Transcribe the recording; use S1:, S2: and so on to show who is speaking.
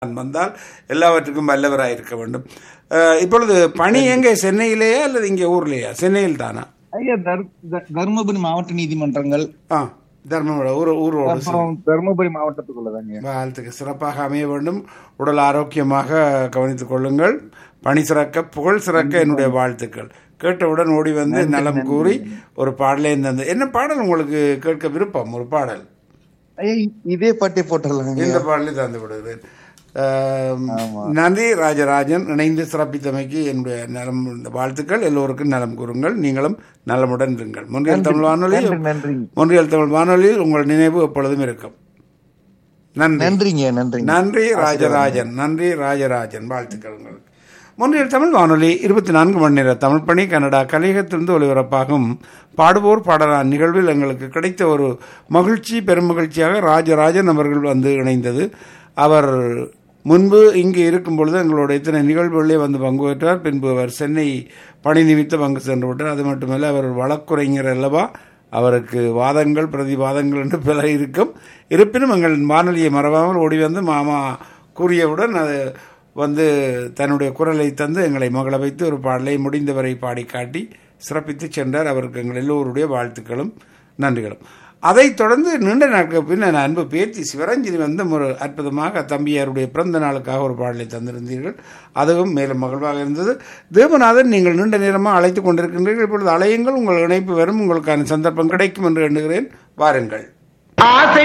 S1: வந்தால் எல்லாவற்றுக்கும் வல்லவராக இருக்க வேண்டும் அஹ், இப்பொழுது பணி எங்கே சென்னையிலேயா அல்லது இங்கே ஊர்லேயா சென்னையில் தானா
S2: ஐயா தர்- த- தருமபுரி மாவட்ட நீதிமன்றங்கள்
S1: ஆ தர்மபுரம் ஊர் ஊரோடு
S2: அப்புறம் தருமபுரி மாவட்டத்துக்குள்ளதாங்க
S1: வாழ்த்துக்கு சிறப்பாக அமைய வேண்டும் உடல் ஆரோக்கியமாக கவனித்துக் கொள்ளுங்கள் பணி சிறக்க புகழ் சிறக்க என்னுடைய வாழ்த்துக்கள் கேட்டவுடன் ஓடி வந்து நலம் கூறி ஒரு பாடலே தந்து என்ன பாடல் உங்களுக்கு கேட்க விருப்பம் ஒரு பாடல்
S2: ஐயா இ- இதே பாட்டே போட்டுடலாங்க
S1: இந்த பாடலை தந்து விடுவேன் ஆம், நன்றி ராஜராஜன் இணைந்து சிறப்பித்தமைக்கு என்னுடைய நலம் இந்த வாழ்த்துக்கள் எல்லோருக்கும் நலம் கூறுங்கள் நீங்களும் நலமுடன் இருங்கள் முன்றியல் தமிழ் வானொலி
S2: நன்றி நன்றி
S1: முன்றியல் தமிழ் வானொலியில் உங்கள் நினைவு எப்பொழுதும் இருக்கும் நன்றி
S2: நன்றிங்க நன்றிங்க
S1: நன்றி ராஜராஜன் நன்றி ராஜராஜன் வாழ்த்துக்கள் உங்களுக்கு முன்னில் தமிழ் வானொலி இருபத்தி நான்கு மணி நேர தமிழ் பணி கனடா கலையகத்திலிருந்து ஒளிபரப்பாகும் பாடுவோர் பாடலான் நிகழ்வில் எங்களுக்கு கிடைத்த ஒரு மகிழ்ச்சி பெருமகிழ்ச்சியாக ராஜராஜன் அவர்கள் வந்து இணைந்தது அவர் முன்பு இங்கு இருக்கும் பொழுது எங்களோட இத்தனை நிகழ்வுகளிலே வந்து பங்கு பெற்றார் பின்பு அவர் சென்னை பணி நிமித்தம் அங்கு சென்று விட்டார் அது மட்டுமல்ல அவர் வழக்குரைஞர் அல்லவா அவருக்கு வாதங்கள் பிரதிவாதங்கள் என்று பல இருக்கும் இருப்பினும் எங்கள் வானொலியை மறவாமல் ஓடி வந்து மாமா கூறியவுடன் அது வந்து தன்னுடைய குரலை தந்து எங்களை மகள வைத்து ஒரு பாடலை முடிந்தவரை பாடி காட்டி சிறப்பித்து சென்றார் அவருக்கு எங்கள் எல்லோருடைய வாழ்த்துக்களும் நன்றிகளும் அதைத் தொடர்ந்து நீண்ட நாட்களுக்கு பின்னர் அன்பு பேத்தி சிவரஞ்சினி வந்து ஒரு அற்புதமாக தம்பியாருடைய பிறந்த நாளுக்காக ஒரு பாடலை தந்திருந்தீர்கள் அதுவும் மேலும் மகிழ்வாக இருந்தது தேவநாதன் நீங்கள் நீண்ட நேரமாக அழைத்து கொண்டிருக்கின்றீர்கள் இப்பொழுது அலையுங்கள் உங்கள் இணைப்பு வரும் உங்களுக்கான சந்தர்ப்பம் கிடைக்கும் என்று எண்ணுகிறேன் வாருங்கள்